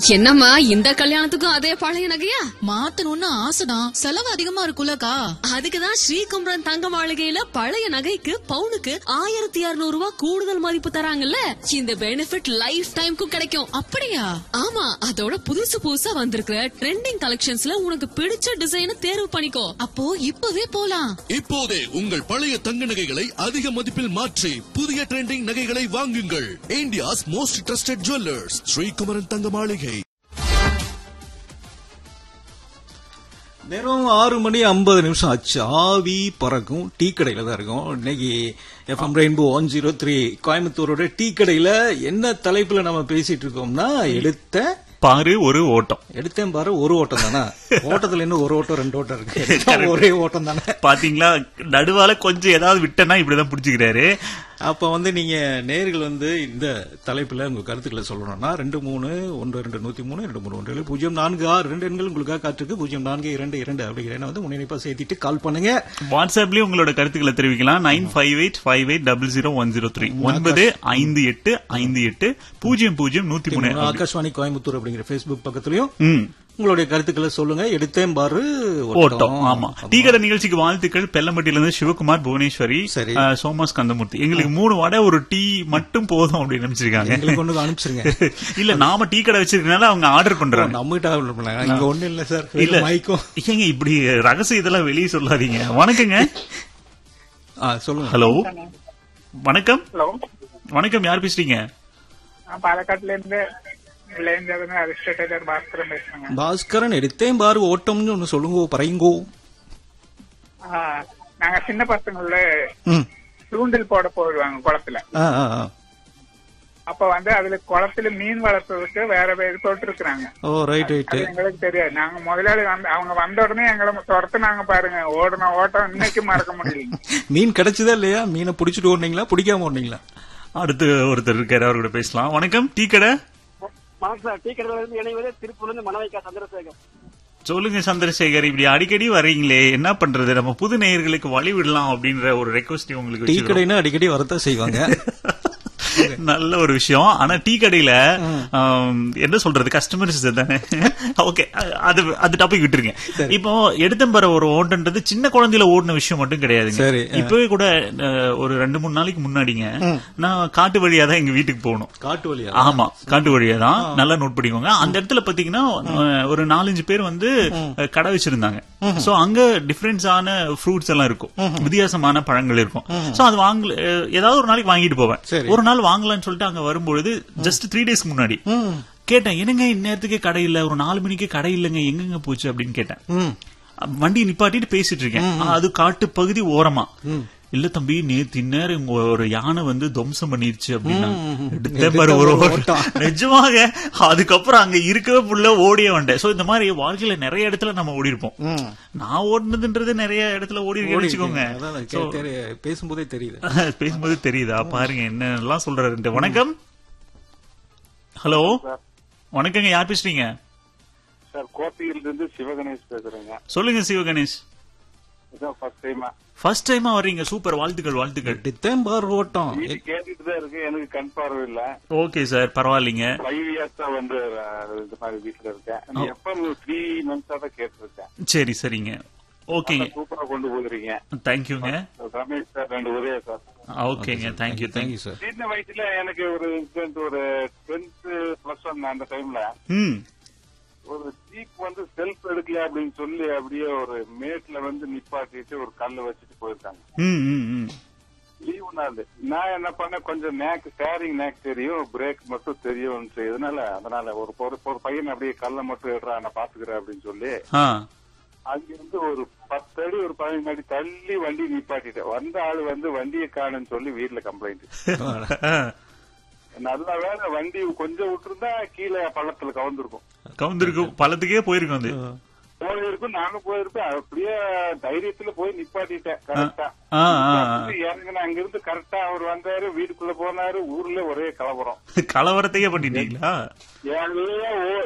என்னம்மா இந்த கல்யாணத்துக்கும் அதே பழைய நகையா மாத்தணும்னு ஆசைதான் செலவு அதிகமா இருக்குல்லக்கா அதுக்குதான் ஸ்ரீகுமரன் தங்க மாளிகையில பழைய நகைக்கு பவுனுக்கு ஆயிரத்தி இருநூறு ரூபாய் கூடுதல் மதிப்பு தராங்கல்ல இந்த பெனிஃபிட் லைஃப் டைம்க்கும் கிடைக்கும் அப்படியா ஆமா அதோட புதுசு புதுசா வந்திருக்கிற ட்ரெண்டிங் கலெக்ஷன்ஸ்ல உனக்கு பிடிச்ச டிசைனை தேர்வு பண்ணிக்கோ அப்போ இப்பவே போலாம் இப்போதே உங்கள் பழைய தங்க நகைகளை அதிக மதிப்பில் மாற்றி புதிய ட்ரெண்டிங் நகைகளை வாங்குங்கள் India's most trusted jewellers Sreekumaran Thanga Maaligai நேரம் ஆறு மணி ஐம்பது நிமிஷம் ஆச்சு ஆவி பறக்கும் டீ கடையில தான் இருக்கும் இன்னைக்கு FM Rainbow one zero three கோயம்புத்தூரோட டீ கடையில என்ன தலைப்புல நம்ம பேசிட்டு இருக்கோம்னா எடுத்த பாரு ஒரு ஓட்டம் எடுத்தேன் பாரு ஒரு ஓட்டம் தானே ஓட்டத்துல இன்னும் ஒரு ஓட்டம் ரெண்டு ஓட்டம் இருக்கு ஒரே ஓட்டம் தானே பாத்தீங்களா நடுவால கொஞ்சம் ஏதாவது விட்டனா இப்படிதான் புடிச்சுக்கிறாரு அப்ப வந்து நீங்க நேர்கள் வந்து இந்த தலைப்புல உங்க கருத்துக்களை சொல்லணும்னா ரெண்டு மூணு ஒன்று ரெண்டு நூத்தி மூணு ரெண்டு மூணு ஒன்று ஏழு பூஜ்ஜியம் நான்கு ஆறு ரெண்டு எண்கள் உங்களுக்காக காத்திருக்கு பூஜ்ஜியம் நான்கு இரண்டு இரண்டு அப்படிங்கிற எண்ணை வந்து முன்னிணைப்பா சேர்த்திட்டு கால் பண்ணுங்க வாட்ஸ்அப்லயும் உங்களோட கருத்துக்களை தெரிவிக்கலாம் nine five eight five eight double zero one zero three ஒன்பது ஐந்து எட்டு ஐந்து எட்டு பூஜ்ஜியம் பூஜ்ஜியம் நூத்தி மூணு ஆகாஷ்வாணி கோயம்புத்தூர் அப்படிங்கிற ஃபேஸ்புக் பக்கத்துலயும் ம். உங்களுடைய கருத்துக்களை சொல்லுங்க எடுத்தேன் பாரு ஓட்டம் ஆமா டீ கடை நிகழ்ச்சிக்கு வாழ்த்துக்கள் பெல்லம்பட்டியில இருந்து சிவகுமார் புவனேஸ்வரி சரி. அஹ், சோமாஸ் கந்தமூர்த்தி எங்களுக்கு மூணு வடை ஒரு டீ மட்டும் போதும் அப்படின்னு நினைச்சிருக்காங்க எங்களுக்கு ஒண்ணு அனுப்பிச்சிருங்க இல்ல நாம டீ கடை வச்சிருக்கனால அவங்க ஆர்டர் பண்றாங்க நம்ம கிட்ட order பண்ணலாம். இங்க ஒண்ணு இல்ல சார் இல்ல மைக்கும் ஏங்க இப்படி ரகசிய இதெல்லாம் வெளியே சொல்லாதீங்க வணக்கங்க ஆ, சொல்லுங்க ஹலோ வணக்கம் ஹலோ வணக்கம் யார் பேசுறீங்க நான் பாலக்காட்டுல இருந்து விளையாண்டு அரிஸ்டேட்டர் பாஸ்கரன் பேசுறேங்க பாஸ்கரன் எடுத்தேன் பாரு ஓட்டம்னு ஒண்ணு சொல்லுங்க பறையுங்கோ ஆ, நாங்க சின்ன பசங்கள ம். தூண்டில் போட போடுவாங்க குளத்துல ஆ, ஆ, ஆ. அப்ப வந்து அதுல குளத்துல மீன் வளர்ப்பதற்கு வேற பேர் போட்டு இருக்கிறாங்க ஓ ரைட் ரைட் அது எங்களுக்கு தெரியாது நாங்க முதலாளி வந்து அவங்க வந்த உடனே எங்களை துரத்துனாங்க பாருங்க ஓடின ஓட்டம் இன்னைக்கு மறக்க முடியல மீன் கிடைச்சதா இல்லையா மீனை புடிச்சிட்டு ஓடுனீங்களா பிடிக்காம ஓடுனீங்களா அடுத்து ஒருத்தர் இருக்காரு அவர் கூட பேசலாம் வணக்கம் டீ கடை வணக்கம் சார் டீ கடையில இருந்து இணைவது திருப்பூர்ல மனவைக்கா சந்திரசேகர் சொல்லுங்க சந்திரசேகர் இப்படி அடிக்கடி வர்றீங்களே என்ன பண்றது நம்ம புது நேயர்களுக்கு வழி விடலாம் அப்படின்ற ஒரு ரெக்வஸ்ட் உங்களுக்கு டீ வச்சிருக்கோம். கடைன்னா அடிக்கடி வரத்தான் செய்வாங்க நல்ல ஒரு விஷயம் ஆனா டீ கடையில ஆம், என்ன சொல்றது கஸ்டமர்ஸ் தானே ஓகே அது அது டாபிக் விட்டுருங்க இப்போ எடுத்தம்பர ஒரு ஓட்டன்றது சின்ன குழந்தையில ஓடின விஷயம் மட்டும் கிடையாதுங்க சரி. இப்பவே கூட அஹ், ஒரு ரெண்டு மூணு நாளைக்கு முன்னாடிங்க நான் காட்டு வழியா தான் எங்க வீட்டுக்கு போகணும் காட்டு வழியா ஆமா காட்டு வழியா தான் நல்லா நோட் பண்ணிக்கோங்க அந்த இடத்துல பாத்தீங்கன்னா அஹ், ஒரு நாலஞ்சு பேர் வந்து அஹ், கடை வச்சிருந்தாங்க சோ அங்க டிஃபரன்ஸான ஃப்ரூட்ஸ் எல்லாம் இருக்கும் வித்தியாசமான பழங்கள் இருக்கும் சோ அது வாங்கல அஹ், ஏதாவது ஒரு நாளைக்கு வாங்கிட்டு போவேன் சரி. ஒரு நாள் வாங்கலாம்னு சொல்லிட்டு அங்க வரும்பொழுது ஜஸ்ட் த்ரீ டேஸ்க்கு முன்னாடி கேட்டேன் என்னங்க இந்நேரத்துக்கே கடை இல்ல ஒரு நாலு மணிக்கு கடை இல்லைங்க எங்கெங்க போச்சு அப்படின்னு கேட்டேன் ம். வண்டி நிப்பாட்டிட்டு பேசிட்டு இருக்கேன் அது காட்டு பகுதி ஓரமா இல்ல தம்பி நேத்து இந்நேரம் இங்க ஒரு யானை வந்து துவம்சம் பண்ணிருச்சு அப்படின்னா எடுத்தேன் பாரு ஒரு ஓட்டம். நிஜமாக அதுக்கப்புறம் அங்க இருக்கவே புள்ள ஓடியே வந்தேன் சோ இந்த மாதிரி வாழ்க்கையில நிறைய இடத்துல நம்ம ஓடி இருப்போம் நான் ஓடுனதுன்றது நிறைய இடத்துல ஓடி இருக்கேன்னு வச்சுக்கோங்க அதான் அது So, கே- தெரி- பேசும்போதே தெரியுது பேசும்போது தெரியுதா பாருங்க என்னெல்லாம் சொல்றாரு வணக்கம் ஹலோ வணக்கங்க யார் பேசுறீங்க சார் கோட்டையில இருந்து சிவகணேஷ் பேசுறேங்க சொல்லுங்க சிவகணேஷ் இதான் ஃபர்ஸ்ட் டைமா ஃபர்ஸ்ட் டைமா வர்றீங்க சூப்பர் வாழ்த்துக்கள் வாழ்த்துக்கள் எடுத்தேன் பாரு ஓட்டம் வீட்டு கேட்டுட்டு தான் இருக்கு எனக்கு கண் பார்வை இல்ல ஓகே சார் பரவாயில்லைங்க ஃபைவ் இயர்ஸ் தான் வந்து அஹ், இது மாதிரி வீட்டுல இருக்கேன் எப்ப த்ரீ மந்த்ஸா தான் கேட்டிருக்கேன் சரி சரிங்க ஓகேங்க சூப்பரா கொண்டு போகுறீங்க தேங்க்யூங்க ரமேஷ் சார் ரெண்டு ஒரே சார் ஓகேங்க தேங்க்யூ தேங்க்யூ தேங்க்யூ சார் சின்ன வயசுல எனக்கு ஒரு இன்சிடென்ட் ஒரு டென்த் பிளஸ் ஒன் அந்த டைம்ல ம் ஒரு ஜீப் வந்து செல்ஃப் எடுக்கல அப்படின்னு சொல்லி அப்படியே ஒரு மேட்ல வந்து நிப்பாட்டிட்டு ஒரு கல்ல வச்சுட்டு போயிருக்காங்க ம் ம் ம் லீவு நாள் நான் என்ன பண்ணேன் கொஞ்சம் நேக் ஸ்டேரிங் நேக் தெரியும் பிரேக் மட்டும் தெரியும் இதனால அதனால ஒரு ஒரு ஒரு பையன் அப்படியே கல்ல மட்டும் எடுறா நான் பாத்துக்கிறேன் அப்படின்னு சொல்லி ஆ அங்கிருந்து ஒரு பத்து அடி ஒரு பதினஞ்சு அடி தள்ளி வண்டி நிப்பாட்டிட்டேன் வந்த ஆளு வந்து வண்டியை காணுன்னு சொல்லி வீட்டுல கம்ப்ளைண்ட் நல்ல வேலை வண்டி கொஞ்சம் விட்டுருந்தா கீழே பள்ளத்துல கவுந்திருக்கும் கவுந்திருக்கும் பழத்துக்கே போயிருக்கும் அது போயிருக்கும் நானும் போயிருப்பேன் அப்படியே தைரியத்துல போய் நிப்பாட்டிட்டேன் கரெக்டா ஆ, ஆ, ஆ. இறங்கின அங்கிருந்து கரெக்டா அவர் வந்தாரு வீட்டுக்குள்ள போனாரு ஊர்ல ஒரே கலவரம் கலவரத்தையே பண்ணிட்டீங்களா எல்லாம் ஓ